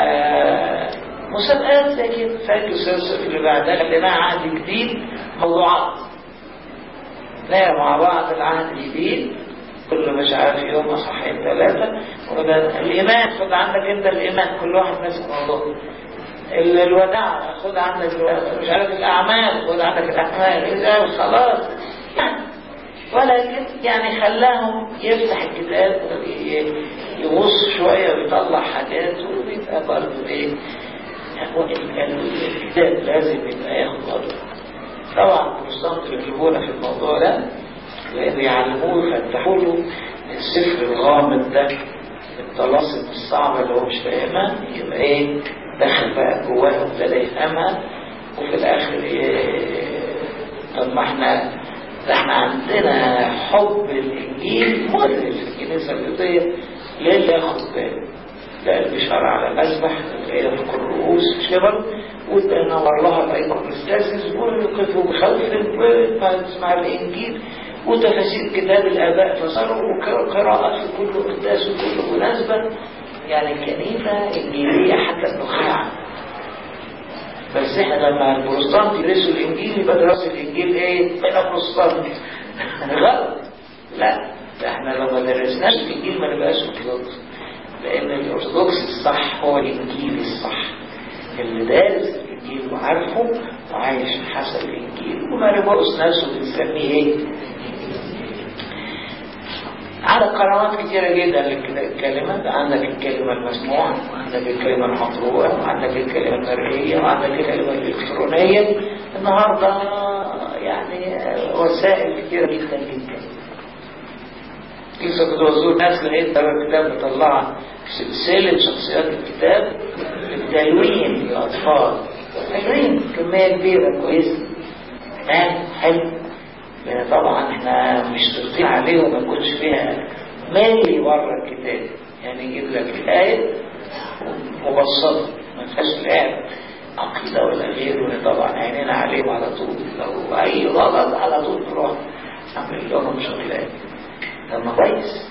Speaker 1: مسابقات زي كده فاكر الصيف اللي بعدها خليناها عهد جديد موضوعات نقرا مع بعض العهد الجديد كل مش عارف يوم اصحين ثلاثة وده الإيمان خد عندك أنت الإيمان كل واحد ماسك موضوع الوداع خد عندك مش عارف الأعمال خد عندك الأعمال إيه خلاص يعني ولكن يعني خلاهم يفتح الكتاب يبص شوية ويطلع حاجات ويبقى برضه ايه الكتاب لازم يبقى ياخد وضعه طبعا البروتستانت بيجيبونا في الموضوع ده ويعلموه يفتحوا له السفر الغامض ده الطلاسم الصعبة اللي هو مش فاهمها يبقى ايه دخل بقى جواه وابتدى يفهمها وفي الاخر إيه طب ما احنا ده احنا عندنا حب الانجيل مدرس في الكنيسه القبطيه ليه ياخد باله تلاقي البشارة على المذبح تلاقيها في كل رؤوس شبر وتنور لها الأيقون الساسس ويقفوا بخوف وتسمع الإنجيل وتفاسير كتاب الآباء فصاروا وقراءة في كل قداس وكل مناسبة يعني كنيسة إنجيلية حتى النخاع بس احنا لما البروتستانت يدرسوا الإنجيل يبقى دراسة الإنجيل إيه؟ بين بروتستانت غلط لا ده احنا لو ما درسناش الإنجيل ما نبقاش أرثوذكس لأن الأرثوذكس الصح هو الإنجيل الصح اللي دارس الإنجيل وعارفه وعايش حسب الإنجيل وماربوس نفسه بنسميه إيه؟ عندك قنوات كتيرة جدا للكلمة عندك الكلمة المسموعة وعندك الكلمة المقروءة وعندك الكلمة المرئية وعندك الكلمة الإلكترونية النهاردة يعني وسائل كتيرة جدا جدا لسه كنت بزور ناس لقيت ترى الكتاب مطلعة سلسلة شخصيات الكتاب التلوين للأطفال تلوين كمية كبيرة كويسة تمام حلو لأن طبعا احنا مش ترطيع عليه وما يكونش فيها مالي بره الكتاب يعني يجيب لك الآية مبسطة ما فيهاش الآية عقيدة ولا غيره طبعا عينينا عليهم على طول لو أي غلط على طول نروح نعمل لهم شغلات طب ما كويس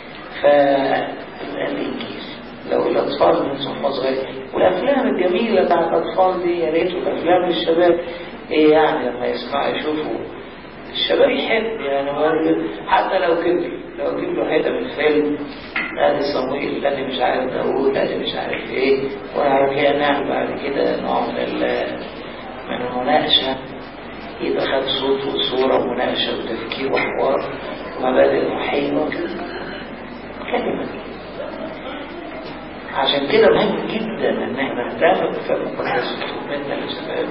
Speaker 1: فالإنجيل لو الأطفال من هم صغيرين والأفلام الجميلة بتاعت الأطفال دي يا ريت والأفلام للشباب إيه يعني لما يسمعوا يشوفوا الشباب يحب يعني حتى لو كبر لو جيب له حته من فيلم ادي صمويل ادي مش عارف داوود ادي مش عارف ايه وعلى كده نعمل بعد كده نوع من من المناقشه يبقى خد صوت وصوره ومناقشه وتفكير وحوار ومبادئ روحيه وكده كلمه عشان كده مهم جدا ان احنا نهتم بالكتاب المقدس منا للشباب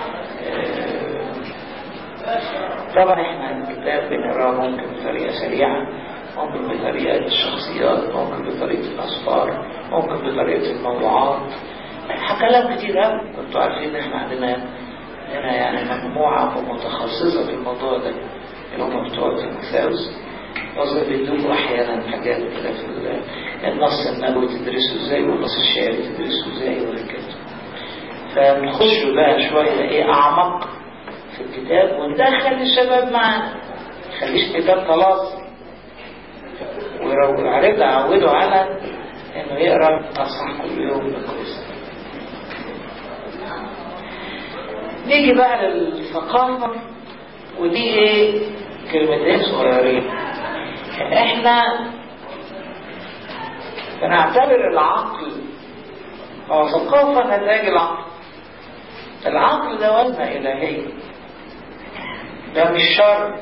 Speaker 1: طبعا احنا الكتاب بنقراه ممكن بطريقه سريعه ممكن بطريقه الشخصيات ممكن بطريقه الاسفار ممكن بطريقه الموضوعات كلام كتير قوي كنتوا عارفين ان احنا عندنا هنا يعني مجموعه متخصصه في الموضوع ده اللي هم بتوع التمثاوس قصدي بيدوكوا احيانا حاجات كده في النص النبوي تدرسه ازاي والنص الشعري تدرسه ازاي وهكذا فبنخش بقى شويه ايه اعمق في الكتاب وندخل الشباب معانا خليش كتاب خلاص وعرفت اعوده على انه يقرا اصحاح كل يوم كويس نيجي بقى للثقافة ودي ايه كلمتين صغيرين احنا بنعتبر العقل هو ثقافة نتاج العقل العقل ده وزنة إلهية ده مش شر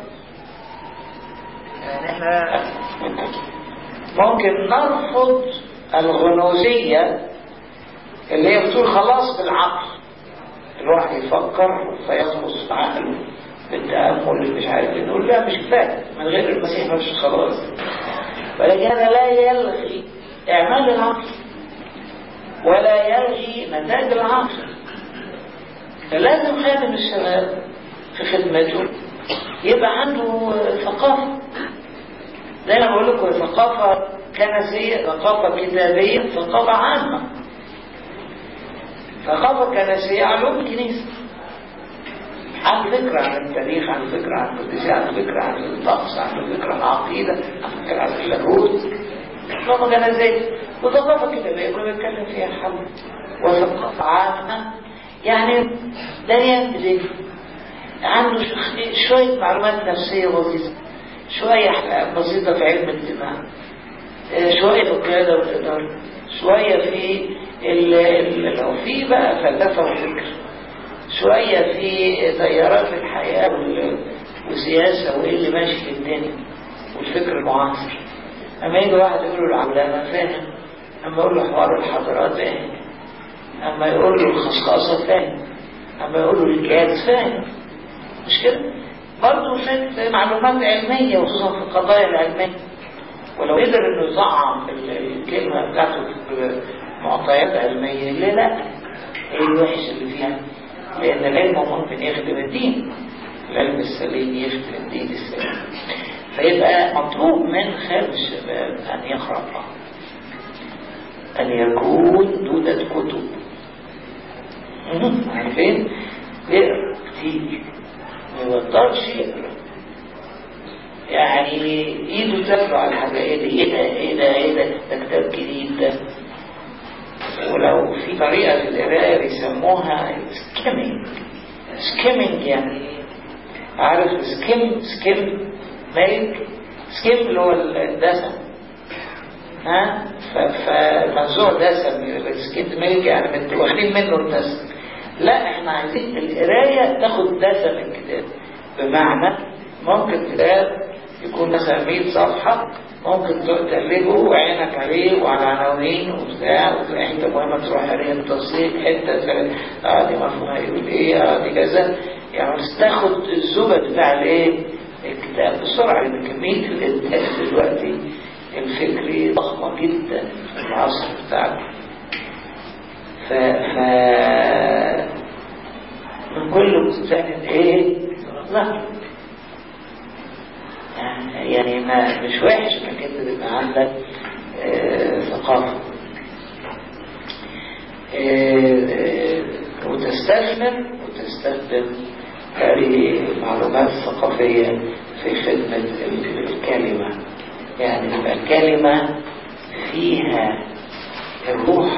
Speaker 1: يعني احنا ممكن نرفض الغنوزية اللي هي بتقول خلاص بالعقل الواحد يفكر فيخلص عقله بالتأمل اللي مش عارف ايه نقول لا مش كفاية من غير المسيح مش خلاص ولكن هذا لا يلغي إعمال العقل ولا يلغي نتاج العقل فلازم خادم الشباب في خدمته يبقى عنده ثقافة زي ما بقول لكم ثقافة كنسية ثقافة كتابية ثقافة عامة ثقافة كنسية علوم الكنيسة عن فكرة عن التاريخ عن فكرة عن القدسية عن فكرة عن الطقس عن فكرة عن العقيدة عن فكرة عن اللاهوت ثقافة كنسية وثقافة كتابية كنا بنتكلم فيها الحمد وثقافة عامة يعني لا ينتج عنده شوية معلومات نفسية بسيطة شوية بسيطة في علم الاجتماع شوية في القيادة والإدارة شوية في لو في بقى فلسفة وفكر شوية في تيارات الحياة والسياسة وإيه اللي ماشي في الدنيا والفكر المعاصر أما يجي واحد يقول له العولمة فاهم أما يقول له حوار الحضارات فاهم أما يقول له الخصخاصة فاهم أما يقول له الجهاز فاهم مش كده برضه في معلومات علمية وخصوصا في القضايا العلمية ولو قدر انه يطعم الكلمة بتاعته معطيات علمية ليه لا ايه الوحش اللي فيها لان العلم ممكن يخدم الدين العلم السليم يخدم الدين السليم فيبقى مطلوب من خير الشباب ان يقرأ أن يكون دودة كتب عارفين؟ يقرا كتير ما يبطلش يقرا يعني ايده ترفع على الحاجة ايه ده ايه ده ايه ده ايه ده ده كتاب جديد ده ولو في طريقة في القراية بيسموها سكيمنج سكيمنج يعني عارف سكيم سكيم ميلك سكيم اللي هو الدسم ها فمنزوع دسم سكيم ميلك يعني من واخدين منه الدسم لا احنا عايزين القراية تاخد دسم الكتاب بمعنى ممكن كتاب يكون مثلا 100 صفحة ممكن تقلبه وعينك عليه وعلى عناوين وبتاع وتلاقي حته مهمه تروح عليها بتفصيل حته اه دي مفهومها يقول ايه اه دي كذا يعني تاخد الزبد بتاع الايه الكتاب بسرعه لان كميه الانتاج دلوقتي الفكري ضخمه جدا في العصر بتاعنا ف ف من كل مستند ايه لا يعني ما مش وحش انك انت تبقى عندك آه ثقافة آه وتستثمر وتستخدم هذه المعلومات الثقافية في خدمة الكلمة يعني يبقى الكلمة فيها الروح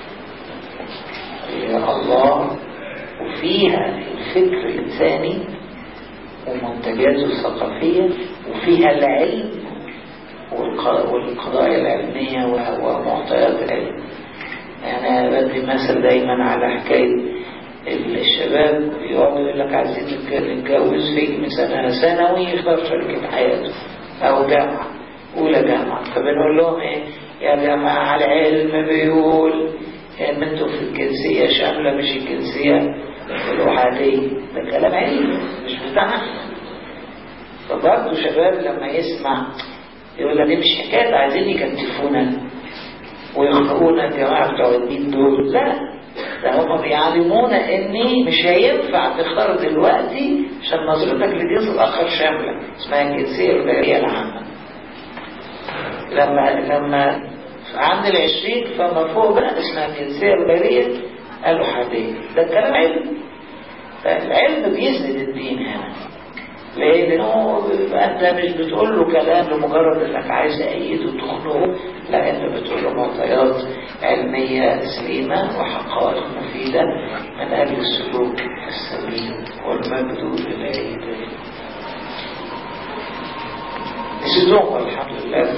Speaker 1: يا الله وفيها الفكر الإنساني ومنتجاته الثقافية وفيها العلم والقضايا العلمية ومعطيات العلم أنا بدي مثل دايما على حكاية الشباب يقعدوا يقول لك عايزين نتجوز في سنة ثانوي يختار شركة حياته أو جامعة أولى جامعة فبنقول لهم إيه يا جماعة على العلم بيقول إن أنتوا في الجنسية شاملة مش الجنسية الأحادية ده كلام علمي مش بتاعنا فبرضه شباب لما يسمع يقول لك دي مش حكاية عايزين يكتفونا ويخنقونا الجماعة بتوع الدين دول لا ده هم بيعلمونا اني مش هينفع تختار دلوقتي عشان نظرتك للجنس الاخر شامله اسمها الجنسيه الغيريه العامه لما لما عند العشرين فما فوق بقى اسمها الجنسيه الغيريه الأحادية ده كلام علم فالعلم بيسند الدين هنا لأنه أنت مش بتقول له كلام لمجرد أنك عايز تأيده وتخنقه لا أنت بتقول له معطيات علمية سليمة وحقائق مفيدة من أجل السلوك السليم والمجد لله نسيتهم الحمد لله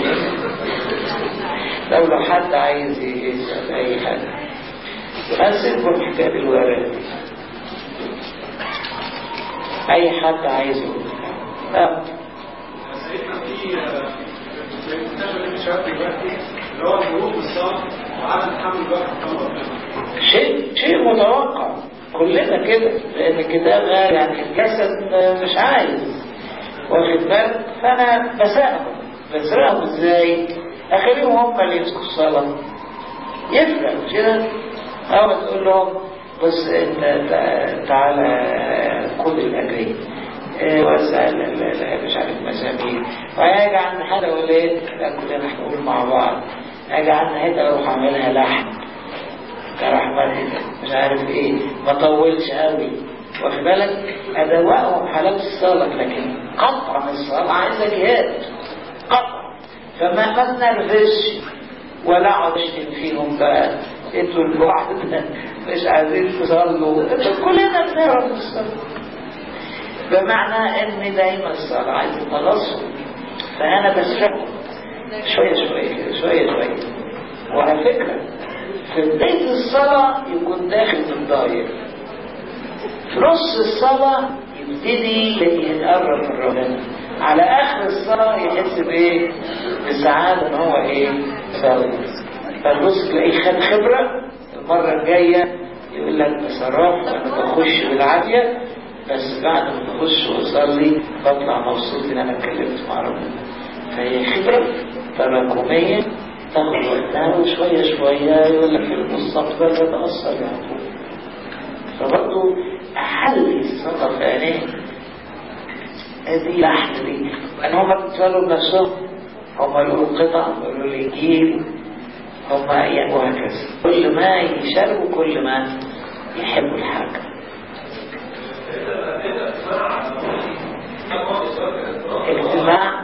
Speaker 1: لو لو حد عايز يسأل أي حاجة أسئلكم حكاية الورد أي حد عايز يقول لا
Speaker 2: سيدنا في الكتاب اللي شغال دلوقتي اللي هو الظروف الصالح وعدم حمل الواحد طبعا
Speaker 1: شيء شيء متوقع كلنا كده لأن الكتاب قال يعني الجسد مش عايز واخد بالك فأنا بسأهم بسرقهم ازاي؟ أخليهم هم اللي يمسكوا الصلاة يفرق مش كده؟ أو تقول لهم بص انت تع- تعالى خد الأجري إيه وسع ال- ال- ال- مش عارف مسامير وهاجي عند حاجة اقول ايه لا كلنا نقول مع بعض اجي عند حته اروح اعملها لحم كرحمة مش عارف ايه ما طولش قوي واخد بالك ادوقهم حالات الصلاة لكن قطعا الصلاة عايزة جهاد قطعا فما ما تنرفزش ولا اقعد اشتم فيهم بقى انتوا الواحد مش عايزين تصلوا انتوا كلنا بنهرب من الصلاة بمعنى ان دايما الصلاة عايز تخلصهم فانا بسرقهم شوية شوية كده، شوية شوية وعلى فكرة في بداية الصلاة يكون داخل في الداير في نص الصلاة يبتدي يتقرب من ربنا على آخر الصلاة يحس بإيه؟ بسعادة إن هو إيه؟ صلى فالبص تلاقيه خد خبرة المرة الجاية يقول لك بصراحة أنا بخش بالعافية بس بعد ما بخش وأصلي بطلع مبسوط إن أنا اتكلمت مع ربنا فهي خبرة تراكمية تاخد وقتها وشوية شوية يقول لك في المستقبل يتأثر يعني فبرضه أحل الصلاة في عينيه هذه لحن دي أن هم بيتصلوا بنفسهم هم يقولوا قطع يقولوا الإنجيل هم يعني وهكذا كل ما يشاركوا كل ما يحبوا الحاجة اجتماع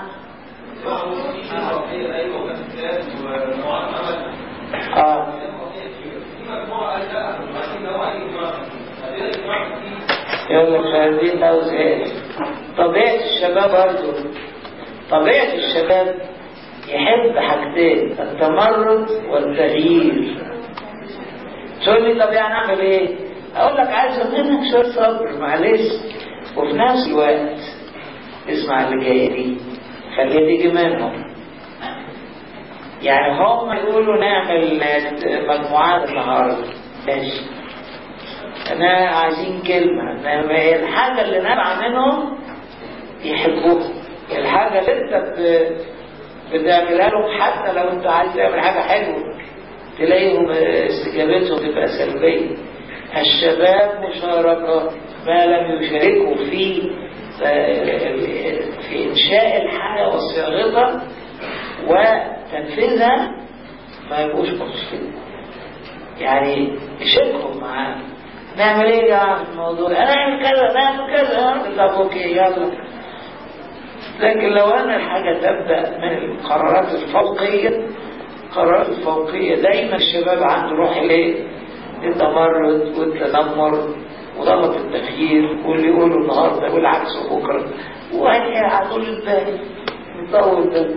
Speaker 1: اه يلا فاهمين لو زهقت طبيعة الشباب برضه طبيعة الشباب يحب حاجتين التمرد والتغيير تقول لي طب يعني اعمل ايه اقول لك عايز منك شويه صبر معلش وفي نفس الوقت اسمع اللي جاي دي خليها تيجي منهم يعني هم يقولوا نعمل مجموعات النهارده ماشي انا عايزين كلمه انما الحاجه اللي نابعه منهم يحبوها الحاجه اللي انت بتعملها لهم حتى لو انت عايز تعمل حاجه حلوه تلاقيهم استجابتهم تبقى سلبيه الشباب مشاركه ما لم يشاركوا في في انشاء الحاجه وصياغتها وتنفيذها ما يبقوش مبسوطين يعني شاركهم معاه نعمل ايه يا في الموضوع انا اعمل كذا نعمل كذا طب اوكي يلا لكن لو أن الحاجة تبدأ من القرارات الفوقية القرارات الفوقية دايما الشباب عنده روح الايه؟ التمرد والتنمر وضغط التغيير واللي يقولوا النهارده والعكس بكره وهي على طول البال نطول ده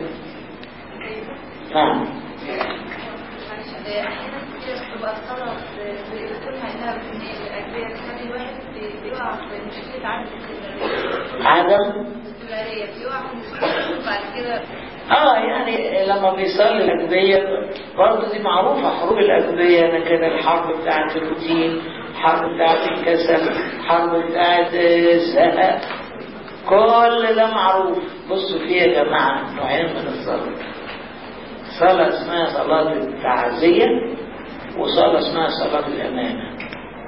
Speaker 1: نعم
Speaker 3: احيانا كتير بتبقى الصلاه بتكون انها الاجزاء تخلي الواحد بيقع في مشكله عدم الاستمراريه
Speaker 1: عدم
Speaker 3: الاستمراريه بيقع في مشكله بعد كده
Speaker 1: اه يعني لما بيصلي الأجبية برضه دي معروفة حروب الأجبية أنا كان الحرب بتاعت الروتين الحرب بتاعت الكسل الحرب بتاعت الزهق كل ده معروف بصوا فيه يا جماعة نوعين من الصلاة صلاة اسمها صلاة التعزية وصلاة اسمها صلاة الأمانة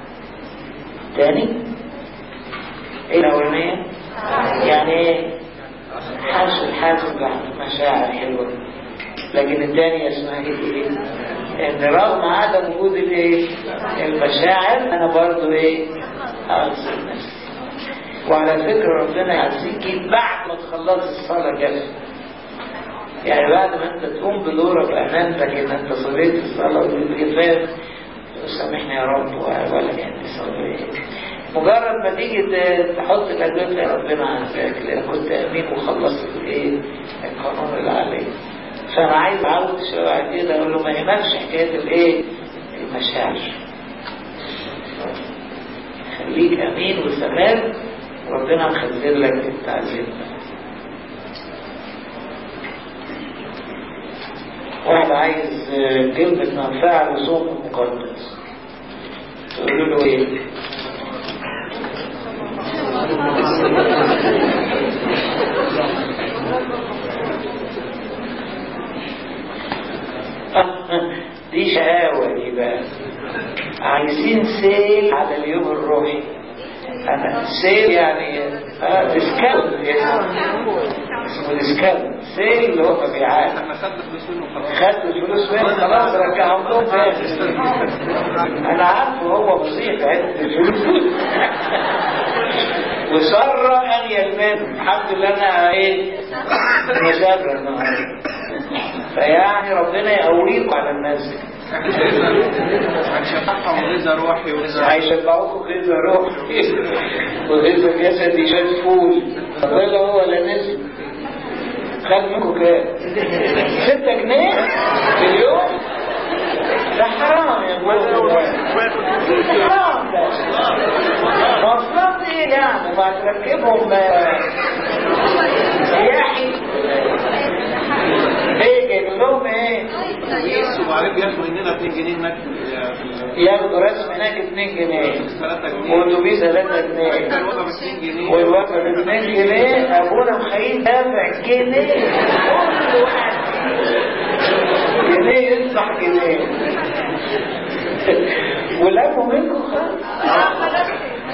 Speaker 1: تاني ايه الأولانية؟ يعني ايه؟ حاسس الحاسس مشاعر حلوة لكن الثانية اسمها ايه ان رغم عدم وجود الايه المشاعر انا برضو ايه اغسل نفسي وعلى فكرة ربنا يعزيكي بعد ما تخلص الصلاة جد يعني بعد ما انت تقوم بدورك امانتك ان انت صليت الصلاة والكفاية سامحني يا رب ولا يعني صلي مجرد ما تيجي تحط الأدوية يا ربنا عافاك لأن كنت أمين وخلصت الإيه القانون اللي عليه فأنا عايز أعود شوية على كده أقول له ما يهمكش حكاية الإيه المشاعر خليك أمين وثبات وربنا مخزن لك التعزيم واحد عايز كلمة منفعة لصوم المقدس تقولوا له ايه دي شقاوة دي بقى عايزين سيل على اليوم الروحي أنا سيل يعني اه ديسكاونت اسمه ديسكاونت سيل اللي هو مبيعات
Speaker 2: احنا خدنا فلوس منه خلاص
Speaker 1: خدت الفلوس منه خلاص رجعهم لهم تاني انا عارفه هو مصيب عدة الفلوس وسر ان يلمن الحمد لله انا ايه مسافر النهارده فيعني ربنا يقويكم على الناس دي
Speaker 2: هنشفعهم غذاء روحي وغذاء
Speaker 1: هيشبعوكم غذاء روحي وغذاء جسدي شاد فول ولا هو لا نزل خد منكم كام؟ ستة جنيه في اليوم؟ ده حرام يا ابويا حرام ده مواصلات ايه يعني ما تركبهم سياحي ايه جايب لهم ايه؟
Speaker 2: وبعدين بياخدوا مننا 2 جنيه هناك في
Speaker 1: ياخدوا رسم هناك 2 جنيه
Speaker 2: 3 جنيه
Speaker 1: واتوبيس 3 جنيه
Speaker 2: الوضع ب 2 جنيه
Speaker 1: والوقت ب 2 جنيه ابونا مخيل دافع جنيه كل واحد جنيه يدفع جنيه ولقوا منكم خالص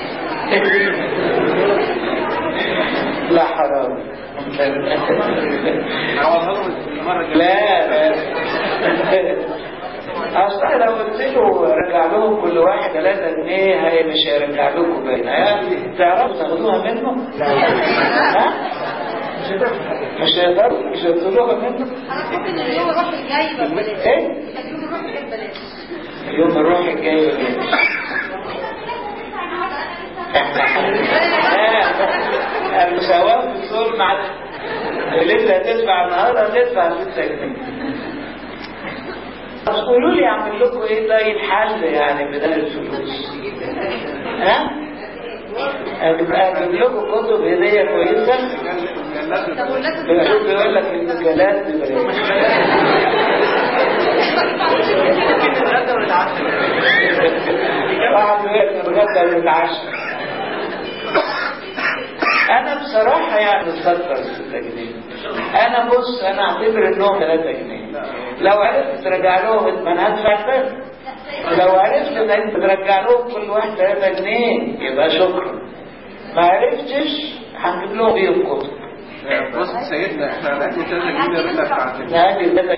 Speaker 1: لا حرام
Speaker 2: عوضها لهم المره الجايه
Speaker 1: لا لا اصل لو قلت له رجع لهم كل واحد 3 جنيه هي مش هيرجع لكم باين ها؟ تعرفوا تاخدوها منه؟ ها؟ مش هيقدروا مش هيطلبوها منه؟
Speaker 3: انا ممكن اليوم الروح الجاي بقى ببلاش
Speaker 1: ايه؟
Speaker 3: اليوم الروح الجاي ببلاش
Speaker 1: اليوم الروح الجاي ببلاش المساواة في الظلم على اللي انت هتدفع النهارده هتدفع 6 جنيه طب قولوا لي اعمل لكم ايه طيب حل يعني بدل الفلوس ها؟ اجيب أجيب لكم كتب هديه كويسه
Speaker 3: طب والناس
Speaker 1: بشوف بيقول لك المجلات ببلاش واحد يقول لك الغدا والعشاء انا بصراحة يعني مستكتر 6 جنيه انا بص انا اعتبر انهم 3 جنيه لو عرفت ترجع لهم ما انا هدفع تاني لو عرفت ان انت ترجع لهم كل واحد 3 جنيه يبقى شكرا ما عرفتش هنجيب لهم بيهم كتب
Speaker 2: بص سيدنا احنا هنأتي 3 جنيه الربا بتاعتنا
Speaker 1: نادي 3